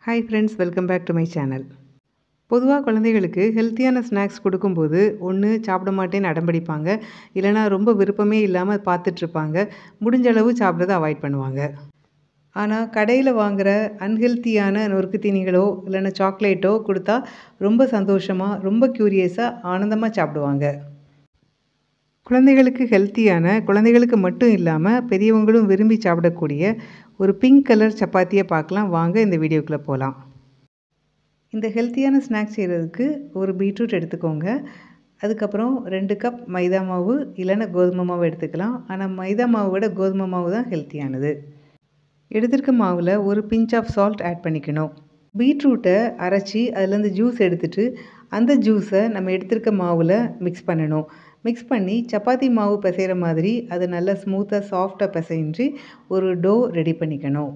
hi friends welcome back to my channel பொதுவாக குழந்தைகளுக்கு ஹெல்த்தியான ஸ்நாக்ஸ் கொடுக்கும்போது ஒன்று சாப்பிட மாட்டேன்னு அடம்பிடிப்பாங்க இல்லைனா ரொம்ப விருப்பமே இல்லாமல் பார்த்துட்ருப்பாங்க முடிஞ்ச அளவு சாப்பிட்றத அவாய்ட் பண்ணுவாங்க ஆனால் கடையில் வாங்குகிற அன்ஹெல்த்தியான நொறுக்கு தீனிகளோ இல்லைன்னா சாக்லேட்டோ கொடுத்தா ரொம்ப சந்தோஷமாக ரொம்ப க்யூரியஸாக ஆனந்தமாக சாப்பிடுவாங்க குழந்தைகளுக்கு ஹெல்த்தியான குழந்தைகளுக்கு மட்டும் இல்லாமல் பெரியவங்களும் விரும்பி சாப்பிடக்கூடிய ஒரு பிங்க் கலர் சப்பாத்தியை பார்க்கலாம் வாங்க இந்த வீடியோக்குள்ளே போகலாம் இந்த ஹெல்த்தியான ஸ்நாக்ஸ் செய்கிறதுக்கு ஒரு பீட்ரூட் எடுத்துக்கோங்க அதுக்கப்புறம் ரெண்டு கப் மைதா மாவு இல்லைன்னா கோதுமை மாவு எடுத்துக்கலாம் ஆனால் மைதா மாவை விட கோதுமை மாவு தான் ஹெல்த்தியானது எடுத்திருக்க மாவில் ஒரு பிஞ்ச் ஆஃப் சால்ட் ஆட் பண்ணிக்கணும் பீட்ரூட்டை அரைச்சி அதுலேருந்து ஜூஸ் எடுத்துட்டு அந்த ஜூஸை நம்ம எடுத்திருக்க மாவில் மிக்ஸ் பண்ணணும் மிக்ஸ் பண்ணி சப்பாத்தி மாவு பிசைகிற மாதிரி அதை நல்லா ஸ்மூத்தாக சாஃப்டாக பிசைஞ்சு ஒரு டோ ரெடி பண்ணிக்கணும்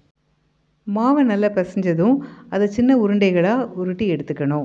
மாவை நல்லா பிசைஞ்சதும் அதை சின்ன உருண்டைகளாக உருட்டி எடுத்துக்கணும்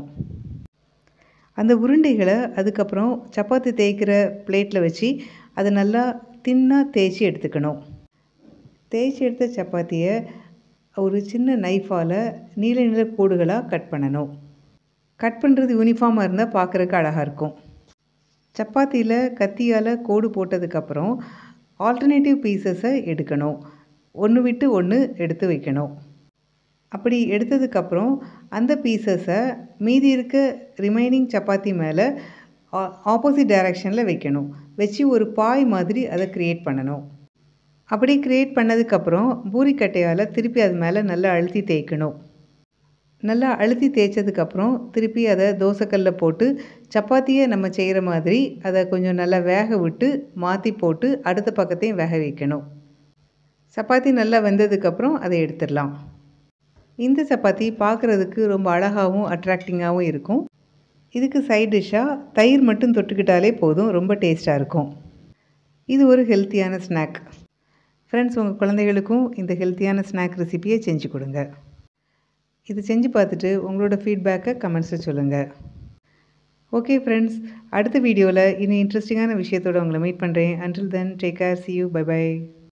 அந்த உருண்டைகளை அதுக்கப்புறம் சப்பாத்தி தேய்க்கிற பிளேட்டில் வச்சு அதை நல்லா தின்னாக தேய்ச்சி எடுத்துக்கணும் தேய்ச்சி எடுத்த சப்பாத்தியை ஒரு சின்ன நைஃபால் நீல நீல கோடுகளாக கட் பண்ணணும் கட் பண்ணுறது யூனிஃபார்மாக இருந்தால் பார்க்குறக்கு அழகாக இருக்கும் சப்பாத்தியில் கத்தியால் கோடு போட்டதுக்கப்புறம் ஆல்டர்னேட்டிவ் பீசஸை எடுக்கணும் ஒன்று விட்டு ஒன்று எடுத்து வைக்கணும் அப்படி எடுத்ததுக்கப்புறம் அந்த பீசஸை மீதி இருக்க ரிமைனிங் சப்பாத்தி மேலே ஆப்போசிட் டைரக்ஷனில் வைக்கணும் வச்சு ஒரு பாய் மாதிரி அதை க்ரியேட் பண்ணணும் அப்படி க்ரியேட் பண்ணதுக்கப்புறம் பூரிக்கட்டையால் திருப்பி அது மேலே நல்லா அழுத்தி தேய்க்கணும் நல்லா அழுத்தி தேய்ச்சதுக்கப்புறம் திருப்பி அதை தோசைக்கல்லில் போட்டு சப்பாத்தியை நம்ம செய்கிற மாதிரி அதை கொஞ்சம் நல்லா வேக விட்டு மாற்றி போட்டு அடுத்த பக்கத்தையும் வேக வைக்கணும் சப்பாத்தி நல்லா வெந்ததுக்கப்புறம் அதை எடுத்துடலாம் இந்த சப்பாத்தி பார்க்குறதுக்கு ரொம்ப அழகாகவும் அட்ராக்டிங்காகவும் இருக்கும் இதுக்கு சைட் டிஷ்ஷாக தயிர் மட்டும் தொட்டுக்கிட்டாலே போதும் ரொம்ப டேஸ்ட்டாக இருக்கும் இது ஒரு ஹெல்த்தியான ஸ்நாக் ஃப்ரெண்ட்ஸ் உங்கள் குழந்தைகளுக்கும் இந்த ஹெல்த்தியான ஸ்நாக் ரெசிப்பியை செஞ்சு கொடுங்க இது செஞ்சு பார்த்துட்டு உங்களோட ஃபீட்பேக்கை கமெண்ட்ஸில் சொல்லுங்கள் ஓகே ஃப்ரெண்ட்ஸ் அடுத்த வீடியோவில் இன்னும் இன்ட்ரெஸ்டிங்கான விஷயத்தோடு உங்களை மீட் பண்ணுறேன் until then take care see you bye by